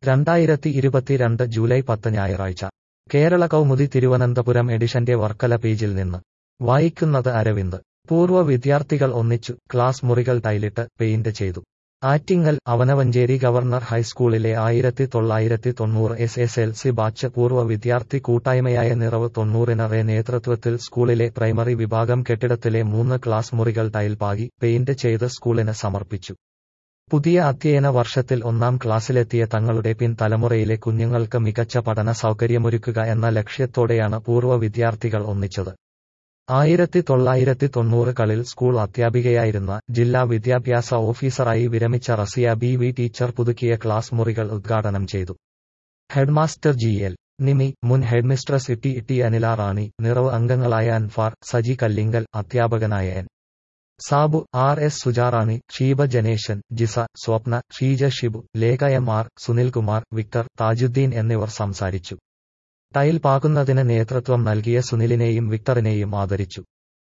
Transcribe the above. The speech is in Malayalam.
രണ്ടായിരത്തി ഇരുപത്തിരണ്ട് ജൂലൈ പത്ത് ഞായറാഴ്ച കേരള കൗമുദി തിരുവനന്തപുരം എഡിഷന്റെ വർക്കല പേജിൽ നിന്ന് വായിക്കുന്നത് അരവിന്ദ് പൂർവ്വ വിദ്യാർത്ഥികൾ ഒന്നിച്ചു ക്ലാസ് മുറികൾ ടൈലിട്ട് പെയിന്റ് ചെയ്തു ആറ്റിങ്ങൽ അവനവഞ്ചേരി ഗവർണർ ഹൈസ്കൂളിലെ ആയിരത്തി തൊള്ളായിരത്തി തൊണ്ണൂറ് S S L C batch പൂർവ്വ വിദ്യാർത്ഥി കൂട്ടായ്മയായ നിറവ് തൊണ്ണൂറിനറെ നേതൃത്വത്തിൽ സ്കൂളിലെ പ്രൈമറി വിഭാഗം കെട്ടിടത്തിലെ മൂന്ന് ക്ലാസ് മുറികൾ ടൈൽ പാകി പെയിന്റ് ചെയ്ത് സ്കൂളിന് സമർപ്പിച്ചു പുതിയ അധ്യയന വർഷത്തിൽ ഒന്നാം ക്ലാസ്സിലെത്തിയ തങ്ങളുടെ പിൻ തലമുറയിലെ കുഞ്ഞുങ്ങൾക്ക് മികച്ച പഠന സൗകര്യമൊരുക്കുക എന്ന ലക്ഷ്യത്തോടെയാണ് പൂർവ്വ വിദ്യാർത്ഥികൾ ഒന്നിച്ചത് ആയിരത്തി തൊള്ളായിരത്തി തൊണ്ണൂറുകളിൽ സ്കൂൾ അധ്യാപികയായിരുന്ന ജില്ലാ വിദ്യാഭ്യാസ ഓഫീസറായി വിരമിച്ച റസിയ ബി വി ടീച്ചർ പുതുക്കിയ ക്ലാസ് മുറികൾ ഉദ്ഘാടനം ചെയ്തു ഹെഡ്മാസ്റ്റർ ജി എൽ നിമി മുൻ ഹെഡ്മിസ്ട്രസ് ഇട്ടി ഇട്ടി അനില റാണി നിറവ് അംഗങ്ങളായ അൻഫാർ സജി കല്ലിങ്കൽ അധ്യാപകനായ N Sabu R S Sujarani Sheeba Janeshan Jisa Swapna Sheeja Shibu Lekha M R Sunilkumar Victor Thajudheen എന്നിവർ സംസാരിച്ചു ടൈൽ പാകുന്നതിന് നേതൃത്വം നൽകിയ സുനിലിനെയും വിക്ടറിനെയും ആദരിച്ചു